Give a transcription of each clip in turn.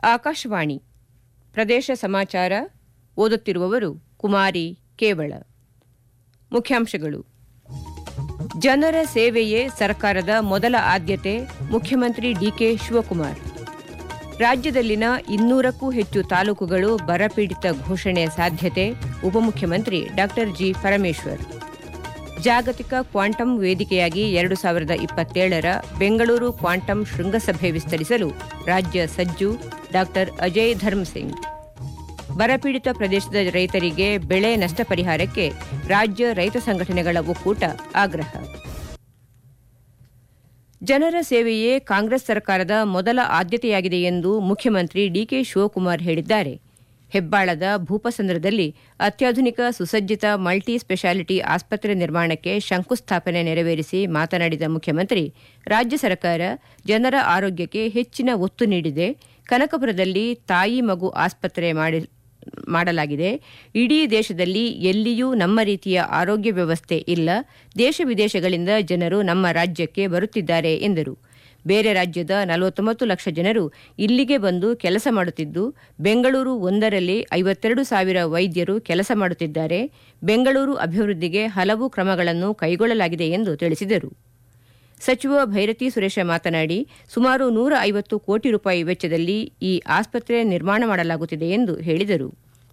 ಆಕಾಶವಾಣಿ ಪ್ರದೇಶ ಸಮಾಚಾರ ಓದುತ್ತಿರುವವರು ಕುಮಾರಿ ಕೇವಳ ಮುಖ್ಯಾಂಶಗಳು ಜನರ ಸೇವೆಯೇ ಸರ್ಕಾರದ ಮೊದಲ ಆದ್ಯತೆ ಮುಖ್ಯಮಂತ್ರಿ ಡಿಕೆ ಶಿವಕುಮಾರ್ ರಾಜ್ಯದಲ್ಲಿನ ಇನ್ನೂರಕ್ಕೂ ಹೆಚ್ಚು ತಾಲೂಕುಗಳು ಬರಪೀಡಿತ ಘೋಷಣೆ ಸಾಧ್ಯತೆ ಉಪಮುಖ್ಯಮಂತ್ರಿ ಡಾ ಜಿ ಪರಮೇಶ್ವರ್ ಜಾಗತಿಕ ಕ್ವಾಂಟಮ್ ವೇದಿಕೆಯಾಗಿ ಎರಡು ಸಾವಿರದ ಇಪ್ಪತ್ತೇಳರ ಬೆಂಗಳೂರು ಕ್ವಾಂಟಮ್ ಶೃಂಗಸಭೆ ವಿಸ್ತರಿಸಲು ರಾಜ್ಯ ಸಜ್ಜು ಡಾ ಅಜಯ್ ಧರ್ಮಸಿಂಗ್ ಬರಪೀಡಿತ ಪ್ರದೇಶದ ರೈತರಿಗೆ ಬೆಳೆ ನಷ್ಟ ಪರಿಹಾರಕ್ಕೆ ರಾಜ್ಯ ರೈತ ಸಂಘಟನೆಗಳ ಒಕ್ಕೂಟ ಆಗ್ರಹ ಜನರ ಸೇವೆಯೇ ಕಾಂಗ್ರೆಸ್ ಸರ್ಕಾರದ ಮೊದಲ ಆದ್ಯತೆಯಾಗಿದೆ ಎಂದು ಮುಖ್ಯಮಂತ್ರಿ ಡಿಕೆ ಶಿವಕುಮಾರ್ ಹೇಳಿದ್ದಾರೆ ಹೆಬ್ಬಾಳದ ಭೂಪಸಂದ್ರದಲ್ಲಿ ಅತ್ಯಾಧುನಿಕ ಸುಸಜ್ಜಿತ ಮಲ್ಟಿ ಸ್ಪೆಷಾಲಿಟಿ ಆಸ್ಪತ್ರೆ ನಿರ್ಮಾಣಕ್ಕೆ ಶಂಕುಸ್ಥಾಪನೆ ನೆರವೇರಿಸಿ ಮಾತನಾಡಿದ ಮುಖ್ಯಮಂತ್ರಿ ರಾಜ್ಯ ಸರ್ಕಾರ ಜನರ ಆರೋಗ್ಯಕ್ಕೆ ಹೆಚ್ಚಿನ ಒತ್ತು ನೀಡಿದೆ ಕನಕಪುರದಲ್ಲಿ ತಾಯಿ ಮಗು ಆಸ್ಪತ್ರೆ ಮಾಡಿ ಮಾಡಲಾಗಿದೆ ಇಡೀ ದೇಶದಲ್ಲಿ ಎಲ್ಲಿಯೂ ನಮ್ಮ ರೀತಿಯ ಆರೋಗ್ಯ ವ್ಯವಸ್ಥೆ ಇಲ್ಲ ದೇಶ ವಿದೇಶಗಳಿಂದ ಜನರು ನಮ್ಮ ರಾಜ್ಯಕ್ಕೆ ಬರುತ್ತಿದ್ದಾರೆ ಎಂದರು ಬೇರೆ ರಾಜ್ಯದ ನಲವತ್ತೊಂಬತ್ತು ಲಕ್ಷ ಜನರು ಇಲ್ಲಿಗೆ ಬಂದು ಕೆಲಸ ಮಾಡುತ್ತಿದ್ದು ಬೆಂಗಳೂರು ಒಂದರಲ್ಲಿ ಐವತ್ತೆರಡು ಸಾವಿರ ವೈದ್ಯರು ಕೆಲಸ ಮಾಡುತ್ತಿದ್ದಾರೆ ಬೆಂಗಳೂರು ಅಭಿವೃದ್ಧಿಗೆ ಹಲವು ಕ್ರಮಗಳನ್ನು ಕೈಗೊಳ್ಳಲಾಗಿದೆ ಎಂದು ತಿಳಿಸಿದರು ಸಚಿವ ಭೈರತಿ ಸುರೇಶ ಮಾತನಾಡಿ ಸುಮಾರು ನೂರ ಐವತ್ತು ಕೋಟಿ ರೂಪಾಯಿ ವೆಚ್ಚದಲ್ಲಿ ಈ ಆಸ್ಪತ್ರೆ ನಿರ್ಮಾಣ ಮಾಡಲಾಗುತ್ತಿದೆ ಎಂದು ಹೇಳಿದರು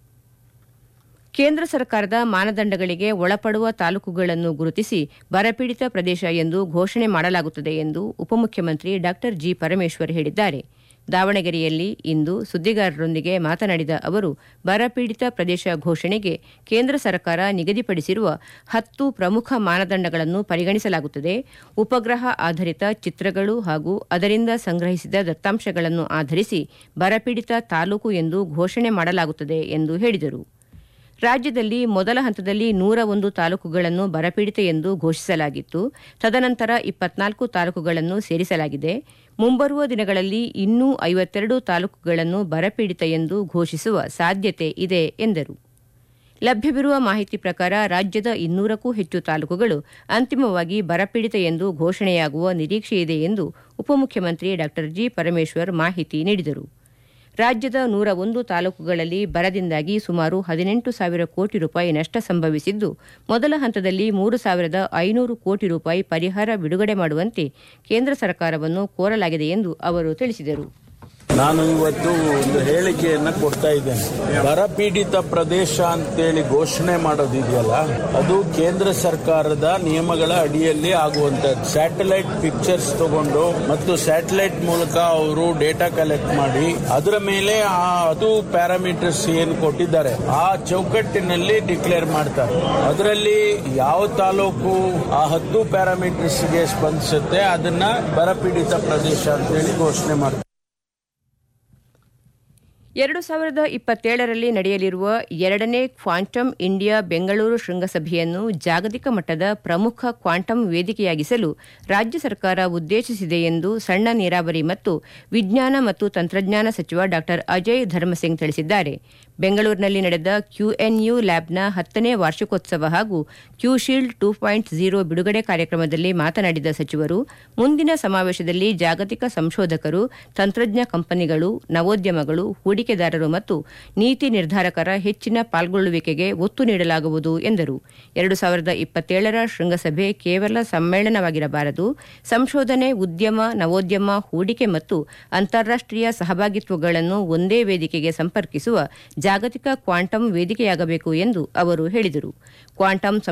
ಕೇಂದ್ರ ಸರ್ಕಾರದ ಮಾನದಂಡಗಳಿಗೆ ಒಳಪಡುವ ತಾಲೂಕುಗಳನ್ನು ಗುರುತಿಸಿ ಬರಪೀಡಿತ ಪ್ರದೇಶ ಎಂದು ಘೋಷಣೆ ಮಾಡಲಾಗುತ್ತದೆ ಎಂದು ಉಪಮುಖ್ಯಮಂತ್ರಿ ಡಾ ಜಿ ಪರಮೇಶ್ವರ್ ಹೇಳಿದ್ದಾರೆ ದಾವಣಗೆರೆಯಲ್ಲಿ ಇಂದು ಸುದ್ದಿಗಾರರೊಂದಿಗೆ ಮಾತನಾಡಿದ ಅವರು ಬರಪೀಡಿತ ಪ್ರದೇಶ ಘೋಷಣೆಗೆ ಕೇಂದ್ರ ಸರ್ಕಾರ ನಿಗದಿಪಡಿಸಿರುವ ಹತ್ತು ಪ್ರಮುಖ ಮಾನದಂಡಗಳನ್ನು ಪರಿಗಣಿಸಲಾಗುತ್ತದೆ ಉಪಗ್ರಹ ಆಧರಿತ ಚಿತ್ರಗಳು ಹಾಗೂ ಅದರಿಂದ ಸಂಗ್ರಹಿಸಿದ ದತ್ತಾಂಶಗಳನ್ನು ಆಧರಿಸಿ ಬರಪೀಡಿತ ತಾಲೂಕು ಎಂದು ಘೋಷಣೆ ಮಾಡಲಾಗುತ್ತದೆ ಎಂದು ಹೇಳಿದರು ರಾಜ್ಯದಲ್ಲಿ ಮೊದಲ ಹಂತದಲ್ಲಿ ನೂರ ಒಂದು ತಾಲೂಕುಗಳನ್ನು ಬರಪೀಡಿತ ಎಂದು ಘೋಷಿಸಲಾಗಿತ್ತು ತದನಂತರ ಇಪ್ಪತ್ನಾಲ್ಕು ತಾಲೂಕುಗಳನ್ನು ಸೇರಿಸಲಾಗಿದೆ ಮುಂಬರುವ ದಿನಗಳಲ್ಲಿ ಇನ್ನೂ ಐವತ್ತೆರಡು ತಾಲೂಕುಗಳನ್ನು ಬರಪೀಡಿತ ಎಂದು ಘೋಷಿಸುವ ಸಾಧ್ಯತೆ ಇದೆ ಎಂದರು ಲಭ್ಯವಿರುವ ಮಾಹಿತಿ ಪ್ರಕಾರ ರಾಜ್ಯದ ಇನ್ನೂರಕ್ಕೂ ಹೆಚ್ಚು ತಾಲೂಕುಗಳು ಅಂತಿಮವಾಗಿ ಬರಪೀಡಿತ ಎಂದು ಘೋಷಣೆಯಾಗುವ ನಿರೀಕ್ಷೆಯಿದೆ ಎಂದು ಉಪಮುಖ್ಯಮಂತ್ರಿ ಡಾ ಜಿ ಪರಮೇಶ್ವರ್ ಮಾಹಿತಿ ನೀಡಿದರು ರಾಜ್ಯದ ನೂರ ಒಂದು ತಾಲೂಕುಗಳಲ್ಲಿ ಬರದಿಂದಾಗಿ ಸುಮಾರು ಹದಿನೆಂಟು ಸಾವಿರ ಕೋಟಿ ರೂಪಾಯಿ ನಷ್ಟ ಸಂಭವಿಸಿದ್ದು ಮೊದಲ ಹಂತದಲ್ಲಿ ಮೂರು ಸಾವಿರದ ಐನೂರು ಕೋಟಿ ರೂಪಾಯಿ ಪರಿಹಾರ ಬಿಡುಗಡೆ ಮಾಡುವಂತೆ ಕೇಂದ್ರ ಸರ್ಕಾರವನ್ನು ಕೋರಲಾಗಿದೆ ಎಂದು ಅವರು ತಿಳಿಸಿದರು ನಾನು ಇವತ್ತು ಒಂದು ಹೇಳಿಕೆಯನ್ನ ಕೊಡ್ತಾ ಇದ್ದೇನೆ ಬರಪೀಡಿತ ಪ್ರದೇಶ ಅಂತೇಳಿ ಘೋಷಣೆ ಮಾಡೋದಿದೆಯಲ್ಲ ಅದು ಕೇಂದ್ರ ಸರ್ಕಾರದ ನಿಯಮಗಳ ಅಡಿಯಲ್ಲಿ ಆಗುವಂತದ್ದು ಸ್ಯಾಟಲೈಟ್ ಪಿಕ್ಚರ್ಸ್ ತಗೊಂಡು ಮತ್ತು ಸ್ಯಾಟಲೈಟ್ ಮೂಲಕ ಅವರು ಡೇಟಾ ಕಲೆಕ್ಟ್ ಮಾಡಿ ಅದರ ಮೇಲೆ ಆ ಅದು ಪ್ಯಾರಾಮೀಟರ್ಸ್ ಏನು ಕೊಟ್ಟಿದ್ದಾರೆ ಆ ಚೌಕಟ್ಟಿನಲ್ಲಿ ಡಿಕ್ಲೇರ್ ಮಾಡ್ತಾರೆ ಅದರಲ್ಲಿ ಯಾವ ತಾಲೂಕು ಆ ಹತ್ತು ಪ್ಯಾರಾಮೀಟರ್ಸ್ಗೆ ಸ್ಪಂದಿಸುತ್ತೆ ಅದನ್ನ ಬರಪೀಡಿತ ಪ್ರದೇಶ ಅಂತೇಳಿ ಘೋಷಣೆ ಮಾಡ್ತಾರೆ ಎರಡು ಸಾವಿರದ ಇಪ್ಪತ್ತೇಳರಲ್ಲಿ ನಡೆಯಲಿರುವ ಎರಡನೇ ಕ್ವಾಂಟಮ್ ಇಂಡಿಯಾ ಬೆಂಗಳೂರು ಶೃಂಗಸಭೆಯನ್ನು ಜಾಗತಿಕ ಮಟ್ಟದ ಪ್ರಮುಖ ಕ್ವಾಂಟಮ್ ವೇದಿಕೆಯಾಗಿಸಲು ರಾಜ್ಯ ಸರ್ಕಾರ ಉದ್ದೇಶಿಸಿದೆ ಎಂದು ಸಣ್ಣ ನೀರಾವರಿ ಮತ್ತು ವಿಜ್ಞಾನ ಮತ್ತು ತಂತ್ರಜ್ಞಾನ ಸಚಿವ ಡಾ ಅಜಯ್ ಧರ್ಮಸಿಂಗ್ ತಿಳಿಸಿದ್ದಾರೆ ಬೆಂಗಳೂರಿನಲ್ಲಿ ನಡೆದ ಕ್ಯೂಎನ್ಯು ಲ್ಯಾಬ್ನ ಹತ್ತನೇ ವಾರ್ಷಿಕೋತ್ಸವ ಹಾಗೂ ಕ್ಯೂಶೀಲ್ಡ್ ಟೂ ಪಾಯಿಂಟ್ ಝೀರೋ ಬಿಡುಗಡೆ ಕಾರ್ಯಕ್ರಮದಲ್ಲಿ ಮಾತನಾಡಿದ ಸಚಿವರು ಮುಂದಿನ ಸಮಾವೇಶದಲ್ಲಿ ಜಾಗತಿಕ ಸಂಶೋಧಕರು ತಂತ್ರಜ್ಞ ಕಂಪನಿಗಳು ನವೋದ್ಯಮಗಳು ಹೂಡಿಕೆದಾರರು ಮತ್ತು ನೀತಿ ನಿರ್ಧಾರಕರ ಹೆಚ್ಚಿನ ಪಾಲ್ಗೊಳ್ಳುವಿಕೆಗೆ ಒತ್ತು ನೀಡಲಾಗುವುದು ಎಂದರು ಎರಡು ಸಾವಿರದ ಇಪ್ಪತ್ತೇಳರ ಶೃಂಗಸಭೆ ಕೇವಲ ಸಮ್ಮೇಳನವಾಗಿರಬಾರದು ಸಂಶೋಧನೆ ಉದ್ಯಮ ನವೋದ್ಯಮ ಹೂಡಿಕೆ ಮತ್ತು ಅಂತಾರಾಷ್ಟೀಯ ಸಹಭಾಗಿತ್ವಗಳನ್ನು ಒಂದೇ ವೇದಿಕೆಗೆ ಸಂಪರ್ಕಿಸುವ ಜಾಗತಿಕ ಕ್ವಾಂಟಮ್ ವೇದಿಕೆಯಾಗಬೇಕು ಎಂದು ಅವರು ಹೇಳಿದರು ಕ್ವಾಂಟಮ್